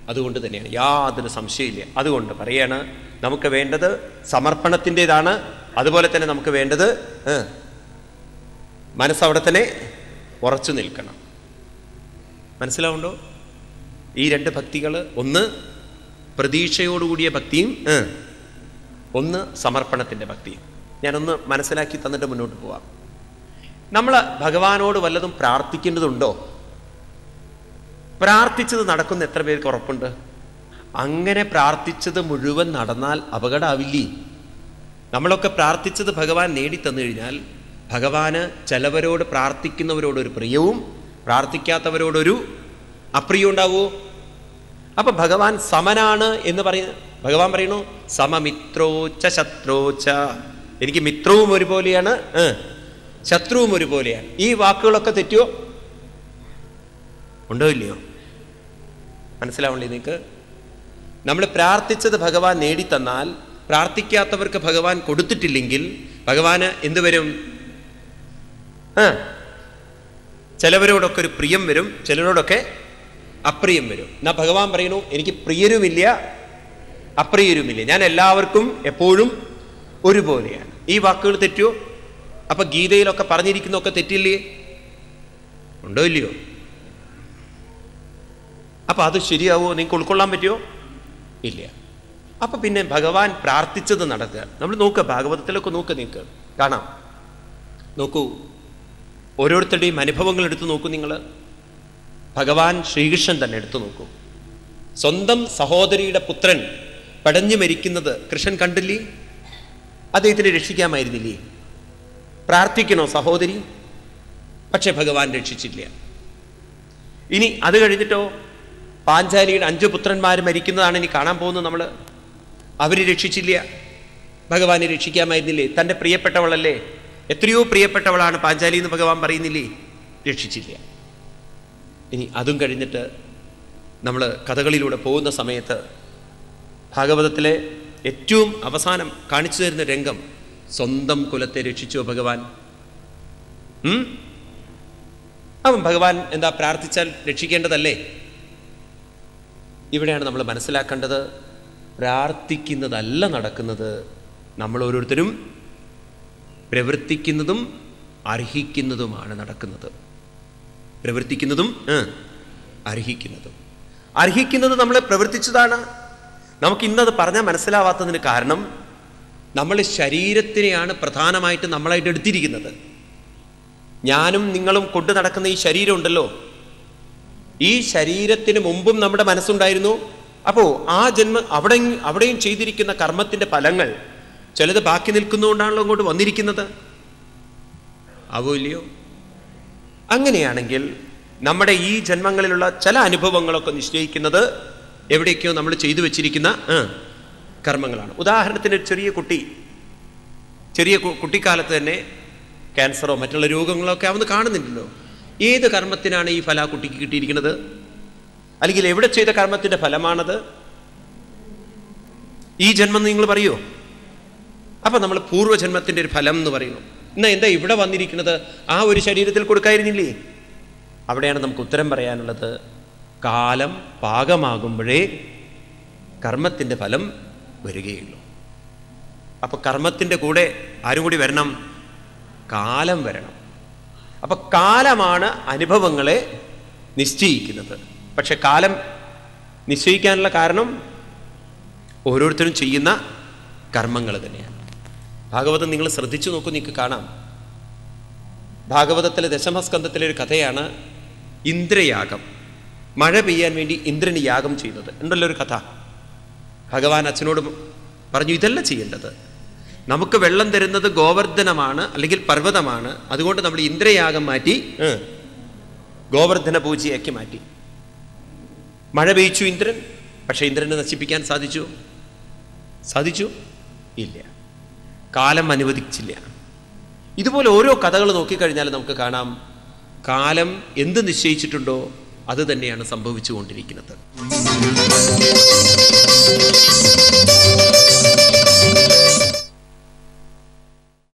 അതുകൊണ്ട് തന്നെയാണ് യാതൊരു സംശയമില്ല അതുകൊണ്ട് പറയാണ് നമുക്ക് വേണ്ടത് സമർപ്പണത്തിൻ്റെതാണ് അതുപോലെ തന്നെ നമുക്ക് വേണ്ടത് ഏ, മനസ്സവിടെ തന്നെ ഉറച്ചു നിൽക്കണം മനസ്സിലാവുണ്ടോ ഈ രണ്ട് ഭക്തികൾ ഒന്ന് പ്രതീക്ഷയോടുകൂടിയ ഭക്തിയും ഏ, ഒന്ന് സമർപ്പണത്തിൻ്റെ ഭക്തിയും ഞാനൊന്ന് മനസ്സിലാക്കി തന്നിട്ട് മുന്നോട്ട് പോവാം നമ്മൾ ഭഗവാനോട് വല്ലതും പ്രാർത്ഥിക്കേണ്ടതുണ്ടോ പ്രാർത്ഥിച്ചത് നടക്കുന്ന എത്ര പേർക്ക് ഉറപ്പുണ്ട് അങ്ങനെ പ്രാർത്ഥിച്ചത് മുഴുവൻ നടന്നാൽ അപകടമാവില്ലേ നമ്മളൊക്കെ പ്രാർത്ഥിച്ചത് ഭഗവാൻ നേടിത്തന്നു കഴിഞ്ഞാൽ ഭഗവാന് ചിലവരോട് പ്രാർത്ഥിക്കുന്നവരോട് ഒരു പ്രിയവും പ്രാർത്ഥിക്കാത്തവരോടൊരു അപ്രിയം ഉണ്ടാവുമോ അപ്പൊ ഭഗവാൻ സമനാണ് എന്ന് പറയുന്ന ഭഗവാൻ പറയുന്നു സമമിത്രോച്ച ശത്രോച്ച എനിക്ക് മിത്രവും ഒരുപോലെയാണ് ഏ, ശത്രുവും ഒരുപോലെയാണ് ഈ വാക്കുകളൊക്കെ തെറ്റുമോ ഉണ്ടോ ഇല്ലയോ മനസ്സിലാവണ്ടേ നിങ്ങൾക്ക് നമ്മൾ പ്രാർത്ഥിച്ചത് ഭഗവാൻ നേടിത്തന്നാൽ പ്രാർത്ഥിക്കാത്തവർക്ക് ഭഗവാൻ കൊടുത്തിട്ടില്ലെങ്കിൽ ഭഗവാന് എന്ത് വരും ആ ചിലവരോടൊക്കെ ഒരു പ്രിയം വരും ചിലരോടൊക്കെ അപ്രിയം വരും എന്നാ ഭഗവാൻ പറയുന്നു എനിക്ക് പ്രിയരുമില്ല അപ്രിയരുമില്ല ഞാൻ എല്ലാവർക്കും എപ്പോഴും ഒരുപോലെയാണ് ഈ വാക്കുകൾ തെറ്റുമോ അപ്പൊ ഗീതയിലൊക്കെ പറഞ്ഞിരിക്കുന്നൊക്കെ തെറ്റില്ലേ ഉണ്ടോ ഇല്ലയോ അപ്പൊ അത് ശരിയാവോ നിങ്ങൾക്ക് ഉൾക്കൊള്ളാൻ പറ്റുമോ ഇല്ല അപ്പൊ പിന്നെ ഭഗവാൻ പ്രാർത്ഥിച്ചത് നടക്കുക നമ്മൾ നോക്കുക ഭാഗവതത്തിലൊക്കെ നോക്കുക നിങ്ങൾക്ക് കാണാം നോക്കൂ ഓരോരുത്തരുടെയും അനുഭവങ്ങൾ എടുത്തു നോക്കൂ നിങ്ങൾ ഭഗവാൻ ശ്രീകൃഷ്ണൻ തന്നെ എടുത്തു നോക്കൂ സ്വന്തം സഹോദരിയുടെ പുത്രൻ പടഞ്ഞു മരിക്കുന്നത് കൃഷ്ണൻ കണ്ടില്ലേ അദ്ദേഹത്തിനെ രക്ഷിക്കാമായിരുന്നില്ലേ പ്രാർത്ഥിക്കണോ സഹോദരി പക്ഷെ ഭഗവാൻ രക്ഷിച്ചില്ല ഇനി അത് കഴിഞ്ഞിട്ടോ പാഞ്ചാലിയുടെ അഞ്ചു പുത്രന്മാർ മരിക്കുന്നതാണ് ഇനി കാണാൻ പോകുന്നത് നമ്മൾ അവർ രക്ഷിച്ചില്ല ഭഗവാനെ രക്ഷിക്കാമായിരുന്നില്ലേ തൻ്റെ പ്രിയപ്പെട്ടവളല്ലേ എത്രയോ പ്രിയപ്പെട്ടവളാണ് പാഞ്ചാലി എന്ന് ഭഗവാൻ പറയുന്നില്ലേ രക്ഷിച്ചില്ല ഇനി അതും കഴിഞ്ഞിട്ട് നമ്മൾ കഥകളിലൂടെ പോകുന്ന സമയത്ത് ഭാഗവതത്തിലെ ഏറ്റവും അവസാനം കാണിച്ചു തരുന്ന രംഗം സ്വന്തം കുലത്തെ രക്ഷിച്ചോ ഭഗവാൻ ഉം? അവൻ ഭഗവാൻ എന്താ പ്രാർത്ഥിച്ചാൽ രക്ഷിക്കേണ്ടതല്ലേ ഇവിടെയാണ് നമ്മൾ മനസ്സിലാക്കേണ്ടത് പ്രാർത്ഥിക്കുന്നതല്ല നടക്കുന്നത് നമ്മൾ ഓരോരുത്തരും പ്രവർത്തിക്കുന്നതും അർഹിക്കുന്നതുമാണ് നടക്കുന്നത് പ്രവർത്തിക്കുന്നതും ആ, അർഹിക്കുന്നതും അർഹിക്കുന്നത് നമ്മൾ പ്രവർത്തിച്ചതാണ് നമുക്ക് ഇന്നത് പറഞ്ഞാൽ മനസ്സിലാവാത്തതിന് കാരണം നമ്മൾ ശരീരത്തിനെയാണ് പ്രധാനമായിട്ട് നമ്മളായിട്ട് എടുത്തിരിക്കുന്നത് ഞാനും നിങ്ങളും കൊണ്ടു നടക്കുന്ന ഈ ശരീരം ഉണ്ടല്ലോ ഈ ശരീരത്തിന് മുമ്പും നമ്മുടെ മനസ്സുണ്ടായിരുന്നു അപ്പോ ആ ജന്മ അവിടെ അവിടെയും ചെയ്തിരിക്കുന്ന കർമ്മത്തിന്റെ ഫലങ്ങൾ ചിലത് ബാക്കി നിൽക്കുന്നതുകൊണ്ടാണല്ലോ ഇങ്ങോട്ട് വന്നിരിക്കുന്നത് ആവോ ഇല്ലയോ അങ്ങനെയാണെങ്കിൽ നമ്മുടെ ഈ ജന്മങ്ങളിലുള്ള ചില അനുഭവങ്ങളൊക്കെ നിശ്ചയിക്കുന്നത് എവിടേക്കോ നമ്മൾ ചെയ്തു വെച്ചിരിക്കുന്ന ആ, കർമ്മങ്ങളാണ് ഉദാഹരണത്തിന് ഒരു ചെറിയ കുട്ടി ചെറിയ കു- കുട്ടിക്കാലത്ത് തന്നെ ക്യാൻസറോ മറ്റുള്ള രോഗങ്ങളോ ഒക്കെ അവന്ന് കാണുന്നില്ലല്ലോ ഏത് കർമ്മത്തിനാണ് ഈ ഫല ആ കുട്ടിക്ക് കിട്ടിയിരിക്കുന്നത് അല്ലെങ്കിൽ എവിടെ ചെയ്ത കർമ്മത്തിന്റെ ഫലമാണത് ഈ ജന്മം നിങ്ങൾ പറയോ അപ്പൊ നമ്മൾ പൂർവ്വജന്മത്തിന്റെ ഒരു ഫലം എന്ന് പറയുന്നു എന്നാ എന്താ ഇവിടെ വന്നിരിക്കുന്നത് ആ ഒരു ശരീരത്തിൽ കൊടുക്കായിരുന്നില്ലേ അവിടെയാണ് നമുക്ക് ഉത്തരം പറയാനുള്ളത് കാലം പാകമാകുമ്പോഴേ കർമ്മത്തിന്റെ ഫലം വരികയുള്ളൂ അപ്പൊ കർമ്മത്തിന്റെ കൂടെ ആരും കൂടി വരണം കാലം വരണം അപ്പൊ കാലമാണ് അനുഭവങ്ങളെ നിശ്ചയിക്കുന്നത് പക്ഷെ കാലം നിശ്ചയിക്കാനുള്ള കാരണം ഓരോരുത്തരും ചെയ്യുന്ന കർമ്മങ്ങൾ തന്നെയാണ് ഭാഗവതം നിങ്ങൾ ശ്രദ്ധിച്ചു നോക്കൂ നിങ്ങൾക്ക് കാണാം ഭാഗവതത്തിലെ ദശമസ്കന്ധത്തിലെ ഒരു കഥയാണ് ഇന്ദ്രയാഗം മഴ പെയ്യാൻ വേണ്ടി ഇന്ദ്രന് യാഗം ചെയ്യുന്നത് ഉണ്ടല്ലോ ഒരു കഥ ഭഗവാൻ അച്ഛനോട് പറഞ്ഞു ഇതല്ല ചെയ്യേണ്ടത് നമുക്ക് വെള്ളം തരുന്നത് ഗോവർദ്ധനമാണ് അല്ലെങ്കിൽ പർവ്വതമാണ് അതുകൊണ്ട് നമ്മൾ ഇന്ദ്രയാഗം മാറ്റി ഏ, ഗോവർദ്ധന പൂജയാക്കി മാറ്റി മഴ പെയ്ച്ചു ഇന്ദ്രൻ പക്ഷെ ഇന്ദ്രനെ നശിപ്പിക്കാൻ സാധിച്ചു സാധിച്ചു ഇല്ല കാലം അനുവദിച്ചില്ല ഇതുപോലെ ഓരോ കഥകൾ നോക്കിക്കഴിഞ്ഞാൽ നമുക്ക് കാണാം കാലം എന്ത് നിശ്ചയിച്ചിട്ടുണ്ടോ അത് തന്നെയാണ് സംഭവിച്ചുകൊണ്ടിരിക്കുന്നത്